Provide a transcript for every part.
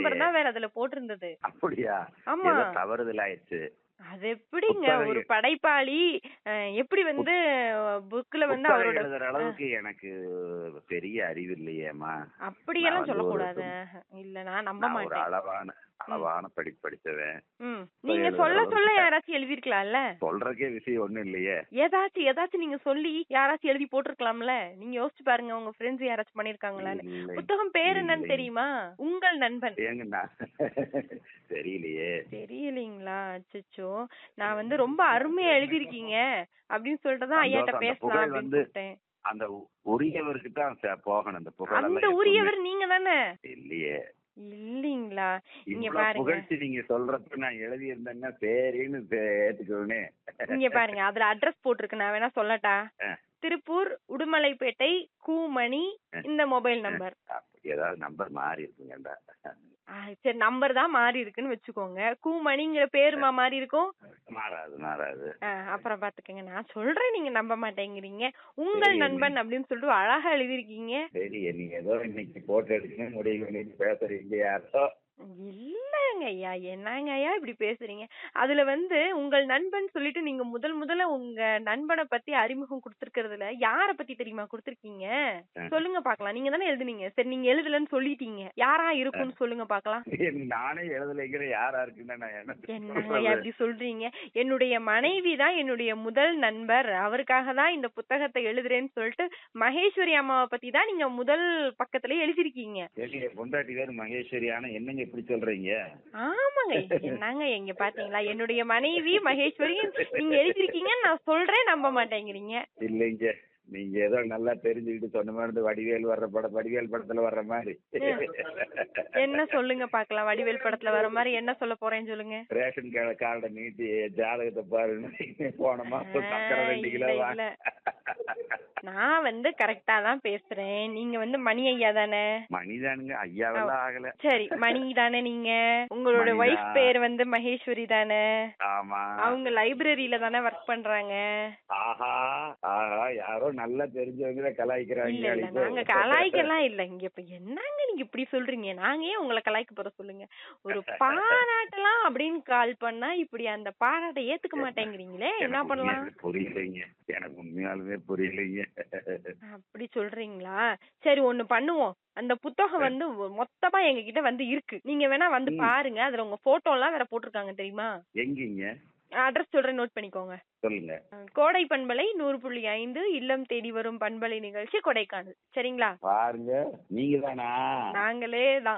Number தான் வேற அதுல போட்டிருந்தது அப்படியா ஆமா. ஏதோ தவறுதல் ஆயிடுச்சு அது எப்படிங்க புத்தகம் ஒரு எ- படைப்பாளி அஹ், எப்படி வந்து புக்ல வந்து புத்தகம் அவரோட எழுதுற அளவுக்கு எனக்கு பெரிய அறிவு இல்லையேம்மா அப்படியெல்லாம் நான் வந்து ஒரு சொல்லக்கூடாது இல்ல நான் நம்ப நான் ஒரு மாட்டேன் அளவான அளவான படிப்பு படிச்சவன் ம் புத்தகம் நீங்க எழுதுற சொல்ல சொல்ல அளவுக்கு யாராச்சும் எழுதிருக்கலாம்ல சொல்றதுக்கே விஷயம் ஒண்ணும் இல்லையே ஏதாச்சும் ஏதாச்சும் நீங்க சொல்லி யாராச்சும் எழுதி போட்டிருக்கலாம்ல நீங்க யோசிச்சு பாருங்க உங்க ஃப்ரெண்ட்ஸ் யாராச்சும் பண்ணிருக்காங்களான்னு இல்லை. புத்தகம் பேர் என்னன்னு இல்லை. தெரியுமா உங்கள் நண்பன் ஏங்க நான் தெரியலையே தெரியலீங்களா அச்சச்சோ நான் வந்து ரொம்ப அருமையா எழுதிருக்கீங்க அப்படின்னு சொல்லிட்டு தான் ஐயாட்ட சந்தோஷம். அந்த பேசலாம் புகழ் அப்படின்னு வந்து கூப்பிட்டேன் அந்த உ- உரியவருக்கு தான் ச- போகணும் அந்த புகழ் அந்த எல்லாம் உரியவர் நீங்க தானே எப்பவுமே இல்லையே இல்லீங்களா இங்க இவ்வளவு பாருங்க புகழ்ச்சி நீங்க சொல்றப்ப நான் எழுதி இருந்தேன்னா சரின்னு சே- ஏத்துக்குவேனே இங்க பாருங்க அதுல அட்ரஸ் போட்டிருக்கு நான் வேணா சொல்லட்டா அஹ், திருப்பூர் உடுமலைப்பேட்டை கூமணி இந்த மொபைல் நம்பர் அப்படி ஏதாவது நம்பர் மாறி இருக்குங்கடா ஆ, சரி நம்பர் தான் மாறி இருக்குன்னு வச்சுக்கோங்க கூமணிங்கிற பேருமா மாறி இருக்கும் மாறாது மாறாது ஆ, அப்புறம் பாத்துக்கங்க நான் சொல்றேன் நீங்க நம்ப மாட்டேங்கிறீங்க உங்கள் சரி, நண்பன் அப்படின்னு சொல்லிட்டு அழகா எழுதிருக்கீங்க சரி நீங்க ஏதோ இன்னைக்கு போட்டோ எடுக்கணும் முடிவு பண்ணிட்டு பேசுறீங்க யாரோ இல்லங்க ஐயா என்னங்க ஐயா இப்படி பேசுறீங்க அதுல வந்து உங்கள் நண்பன் சொல்லிட்டு நீங்க முதல் முதல்ல உங்க நண்பனை பத்தி அறிமுகம் கொடுத்திருக்கிறதுல யார பத்தி தெரியுமா கொடுத்திருக்கீங்க ஆ. சொல்லுங்க பாக்கலாம் நீங்க தானே எழுதுனீங்க சரி நீங்க எழுதலன்னு சொல்லிட்டீங்க யாரா இருக்கும்னு சொல்லுங்க பாக்கலாம் நானே எழுதலைங்கிற யாரா இருக்குன்னா நான் என்ன என்னங்க ஐயா இப்படி சொல்றீங்க என்னுடைய மனைவி தான் என்னுடைய முதல் நண்பர் அவருக்காக தான் இந்த புத்தகத்தை எழுதுறேன்னு சொல்லிட்டு மகேஸ்வரி அம்மாவை பத்தி தான் நீங்க முதல் பக்கத்துல எழுதிருக்கீங்க சரி பொண்டாட்டி பேர் மகேஸ்வரி ஆனா என்னங்க இப்படி சொல்றீங்க ஆமாங்க என்னங்க எங்க பாத்தீங்களா என்னுடைய மனைவி மகேஸ்வரி நீங்க எழுதிருக்கீங்கன்னு நான் சொல்றேன் நம்ப மாட்டேங்கிறீங்க இல்லைங்க நீங்க ஏதோ நல்லா தெரிஞ்சுக்கிட்டு சொன்ன மாதிரி இந்த வடிவேல் வர்ற படம் வடிவேல் படத்துல வர்ற மாதிரி என்ன சொல்லுங்க பாக்கலாம் வடிவேல் படத்துல வர மாதிரி என்ன சொல்ல போறேன்னு சொல்லுங்க ரேஷன் கடை கார்டை நீட்டி ஜாதகத்தை பாருன்னு போன மாசம் சக்கரை ரெண்டு கிலோ இல்ல, வா- இல்ல. நான் வந்து கரெக்டா தான் பேசுறேன் நீங்க வந்து மணி ஐயா தானே மணிதானுங்க ஐயாவெல்லாம் ஆகல சரி மணி தானே நீங்க உங்களோட மணிதான். ஒய்ஃப் பேர் வந்து மகேஸ்வரி தானே ஆமா அவங்க லைப்ரரியில தானே ஒர்க் பண்றாங்க ஆஹா ஆஹா யாரோ நல்லா தெரிஞ்சவங்க இல்ல கலாய்க்கிறாங்க இல்ல அடிக்கோ. நாங்க கலாய்க்கலாம் இல்ல இங்க இப்ப என்னங்க நீங்க இப்படி சொல்றீங்க நாங்க ஏன் உங்களை கலாய்க்க போற சொல்லுங்க ஒரு பாராட்டலாம் அப்படின்னு கால் பண்ணா இப்படி அந்த பாராட்டை ஏத்துக்க மாட்டேங்கிறீங்களே என்ன எனக்கு பண்ணலாம் உண்மையாலுமே புரியலைங்க எனக்கு உண்மையாலுமே புரியலைங்க அப்படி சொல்றீங்களா சரி ஒண்ணு பண்ணுவோம் அந்த புத்தகம் வந்து மொத்தமா எங்க கிட்ட வந்து இருக்கு நீங்க வேணா வந்து ம். பாருங்க அதுல உங்க போட்டோ எல்லாம் வேற போட்டிருக்காங்க தெரியுமா எங்கீங்க அட்ரஸ் சொல்றேன் நோட் பண்ணிக்கோங்க சொல்லுங்க அஹ் கோடை பண்பலை நூறு புள்ளி ஐந்து இல்லம் தேடி வரும் பண்பலை நிகழ்ச்சி கொடைக்கானல் சரிங்களா பாருங்க நீங்க தானா நாங்களே தான்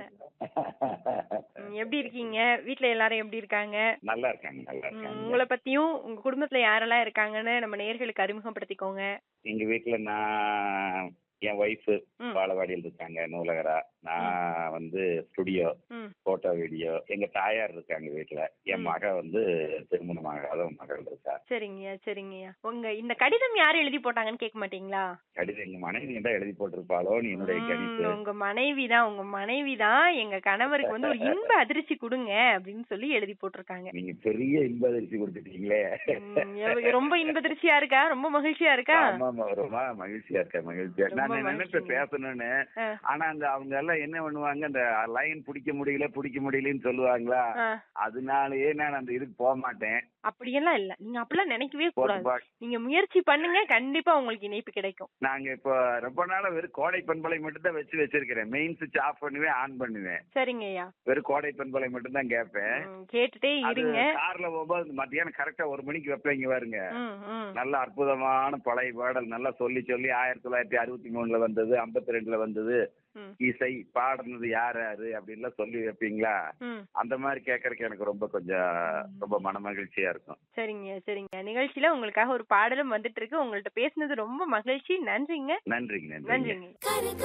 ம், எப்படி இருக்கீங்க வீட்ல எல்லாரும் எப்படி இருக்காங்க நல்லா இருக்காங்க நல்லா ம், இருக்காங்க உங்களை பத்தியும் உங்க குடும்பத்துல யாரெல்லாம் இருக்காங்கன்னு நம்ம நேயர்களுக்கு அறிமுகப்படுத்திக்கோங்க எங்க வீட்டுல நான் என் ஒய்ஃப் ம். பாலவாடியில் இருக்காங்க நூலகரா நான் வந்து ஸ்டுடியோ ம் போட்டோ வீடியோ எங்க தாயார் இருக்காங்க வீட்டுல என் ம். மக வந்து திருமணமாகாத மகள் இருக்கா சரிங்கய்யா சரிங்கய்யா உங்க இந்த கடிதம் யாரு எழுதி போட்டாங்கன்னு கேட்க மாட்டீங்களா கடிதம் எங்க மனைவி தான் எழுதி போட்டிருப்பாளோன்னு என்னுடைய ம், கணிப்பு உங்க மனைவி தான் உங்க மனைவி தான் எங்க கணவருக்கு வந்து ஒரு இன்ப அதிர்ச்சி கொடுங்க அப்படின்னு சொல்லி எழுதி போட்டிருக்காங்க நீங்க பெரிய இன்ப அதிர்ச்சி கொடுத்துட்டீங்களே ம், எவ்வ- ரொம்ப இன்ப அதிர்ச்சியா இருக்கா ரொம்ப மகிழ்ச்சியா இருக்கா ஆமா ஆமா ரொம்ப மகிழ்ச்சியா இருக்கேன் மகிழ்ச்சியா ரொம்ப நான் நினைப்பேன் மகிழ்ச்சிங்க. பேசணும்னு ஆ, ஆனா அந்த அவங்க எல்லாம் என்ன பண்ணுவாங்க அந்த லைன் பிடிக்க முடியல பிடிக்க முடியலன்னு சொல்லுவாங்களா ஆ. அதனாலயே நான் அந்த இதுக்கு போக மாட்டேன் அப்படியெல்லாம் இல்ல நீங்க அப்படிலாம் நினைக்கவே போட்டு கூடாது பா- நீங்க முயற்சி பண்ணுங்க கண்டிப்பா உங்களுக்கு இணைப்பு கிடைக்கும் நாங்க இப்போ ரொம்ப நாளா வெறும் கோடை பண்பலை மட்டும் தான் வச்சு வச்சிருக்கிறேன் மெயின் சுவிட்ச் ஆஃப் பண்ணுவேன் ஆன் பண்ணுவேன் சரிங்கய்யா வெறும் கோடை பண்பலை மட்டும் தான் கேட்பேன் ம், கேட்டுட்டே அது இருங்க கார்ல போகும்போது மத்தியானம் கரெக்டா ஒரு மணிக்கு வைப்பீங்க பாருங்க ம், ம். நல்ல அற்புதமான பழைய பாடல் நல்லா சொல்லி சொல்லி ஆயிரத்தி தொள்ளாயிரத்தி அறுபத்தி மூணுல வந்தது ஐம்பத்தி ரெண்டுல வந்தது ம், இசை பாடுனது யார் யாரு அப்படின்லாம் சொல்லி வைப்பீங்களா ம். அந்த மாதிரி கேட்கறதுக்கு எனக்கு ரொம்ப கொஞ்சம் ரொம்ப மன மகிழ்ச்சியா இருக்கும் சரிங்க சரிங்க நிகழ்ச்சியில உங்களுக்காக ஒரு பாடலும் வந்துட்டு இருக்கு உங்கள்ட்ட பேசுனது ரொம்ப மகிழ்ச்சி நன்றிங்க நன்றிங்க நன்றிங்க நன்றிங்க கருக்க